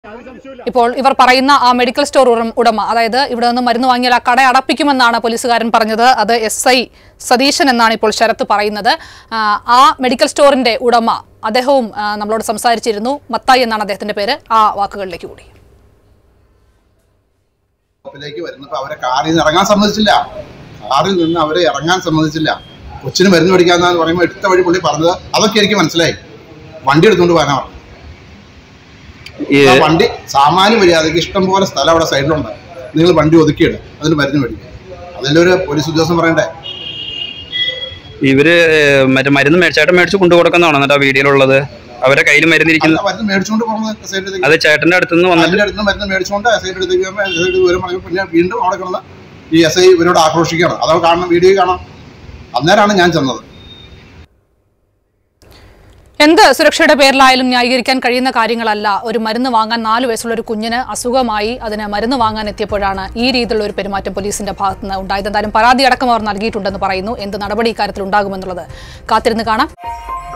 ഇപ്പോൾ ഇവർ പറയുന്ന ആ മെഡിക്കൽ സ്റ്റോർ ഉടമ- ഉടമ അതായത് ഇവിടെ നിന്ന് മരുന്ന് വാങ്ങിയാൽ ആ കട അടപ്പിക്കുമെന്നാണ് പോലീസുകാരൻ പറഞ്ഞത് അത് എസ് ഐ സതീശൻ എന്നാണ് ഇപ്പോൾ ശരത്ത് പറയുന്നത് ആ, ആ മെഡിക്കൽ സ്റ്റോറിന്റെ ഉടമ അദ്ദേഹവും ആ, നമ്മളോട് സംസാരിച്ചിരുന്നു മത്തായി എന്നാണ് അദ്ദേഹത്തിന്റെ പേര് ആ വാക്കുകളിലേക്ക് കൂടി ഷോപ്പിലേക്ക് വരുന്നപ്പോൾ അവരെ കാറിൽ നിന്ന് ഇറങ്ങാൻ സമ്മതിച്ചില്ല കാറിൽ നിന്ന് അവരെ ഇറങ്ങാൻ സമ്മതിച്ചില്ല കൊച്ചിന് മരുന്ന് മേടിക്കാന്ന് പറയുമ്പോൾ എടുത്ത വഴി പുള്ളി പറഞ്ഞത് അതൊക്കെ എനിക്ക് മനസ്സിലായി വണ്ടി എടുത്തുകൊണ്ട് പോകാനാ പറഞ്ഞു ഈ ആ വണ്ടി സാമാന്യ മര്യാദയ്ക്ക് ഇഷ്ടം പോലെ സ്ഥലം അവിടെ സൈഡിലുണ്ട് നിങ്ങൾ വണ്ടി ഒതുക്കിയിടും അതിന് മരുന്ന് മേടിക്കും അതിൻ്റെ ഒരു പോലീസ് ഉദ്യോഗസ്ഥൻ പറയണ്ടേ ഇവര് മറ്റേ മരുന്ന് മേ- ചേട്ടൻ മേടിച്ച് കൊണ്ടു കൊടുക്കുന്നതാണോ എന്നിട്ട് ആ വീഡിയോയിലുള്ളത് അവരെ കയ്യിൽ മരുന്നിരിക്കുന്നു അല്ല, മരുന്ന് മേടിച്ചുകൊണ്ട് പോകുന്നത് സൈഡിലേക്ക് അത് ചേട്ടന്റെ അടുത്ത് നിന്ന് വന്നിട്ട് അതിൻ്റെ അടുത്ത് നിന്ന് മരുന്ന് മേടിച്ചുകൊണ്ട് സൈഡ് എടുത്തേക്ക് പോകുമ്പോൾ എസ് ഐ വിവരം പറഞ്ഞു പിന്നെ വീണ്ടും അവിടെ കിടന്ന് ഈ എസ് ഐ ഇവരോട് ആക്രോശിക്കുകയാണ് അത് കാണണം വീഡിയോ കാണാം അന്നേരമാണ് ഞാൻ ചെന്നത് എന്ത് സുരക്ഷയുടെ പേരിലായാലും ന്യായീകരിക്കാൻ കഴിയുന്ന കാര്യങ്ങളല്ല ഒരു മരുന്ന് വാങ്ങാൻ നാല് വയസ്സുള്ള ഒരു കുഞ്ഞിന് അസുഖമായി അതിന് മരുന്ന് വാങ്ങാൻ എത്തിയപ്പോഴാണ് ഈ രീതിയിലുള്ള ഒരു പെരുമാറ്റം പോലീസിന്റെ ഭാഗത്ത് നിന്ന് ഉണ്ടായത് എന്തായാലും പരാതി അടക്കം അവർ നൽകിയിട്ടുണ്ടെന്ന് പറയുന്നു എന്ത് നടപടി ഇക്കാര്യത്തിൽ ഉണ്ടാകുമെന്നുള്ളത് കാത്തിരുന്ന് കാണാം